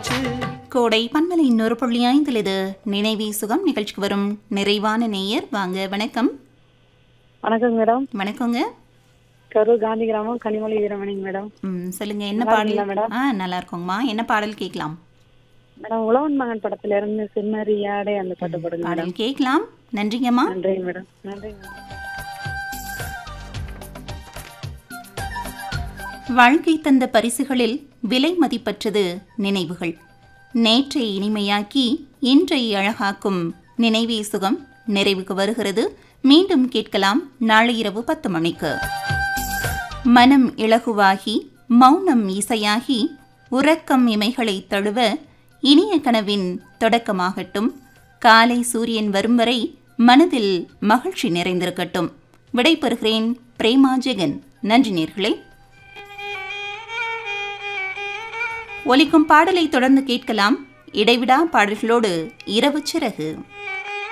போச்சு கோடை பன்மலை இன்னொரு புள்ளி ஐந்தில் இது நினைவி சுகம் நிகழ்ச்சிக்கு வரும் நிறைவான நேயர் வாங்க வணக்கம் வணக்கம் மேடம் வணக்கங்க கரூர் காந்தி கிராமம் கனிமொழி வீரமணிங்க மேடம் ம், சொல்லுங்க என்ன நல்லா பாடல் இருக்கீங்களா மேடம்? ஆ நல்லா இருக்கோங்கம்மா என்ன பாடல் கேட்கலாம் மேடம் உழவன் மகன் படத்துல இருந்து சின்னறியாடே அந்த பாட்டு போடுங்க மேடம் பாடல் கேட்கலாம் நன்றிங்கம்மா நன்றிங்க மேடம் நன்றிங்க மேடம் வாழ்க்கை தந்த பரிசுகளில் விலை மதிப்பற்றது நினைவுகள் நேற்றை இனிமையாக்கி இன்றை அழகாக்கும் நினைவே சுகம் நிறைவுக்கு வருகிறது மீண்டும் கேட்கலாம் நாளை இரவு பத்து மணிக்கு மனம் இலகுவாகி மௌனம் இசையாகி உறக்கம் இமைகளை தழுவ இனிய கனவின் தொடக்கமாகட்டும் காலை சூரியன் வரும் வரை மனதில் மகிழ்ச்சி நிறைந்திருக்கட்டும் விடைபெறுகிறேன் பிரேமா ஜெகன் நன்றி நேர்களே ஒலிக்கும் பாடலை தொடர்ந்து கேட்கலாம் இடைவிடா பாடல்களோடு இரவு சிறகு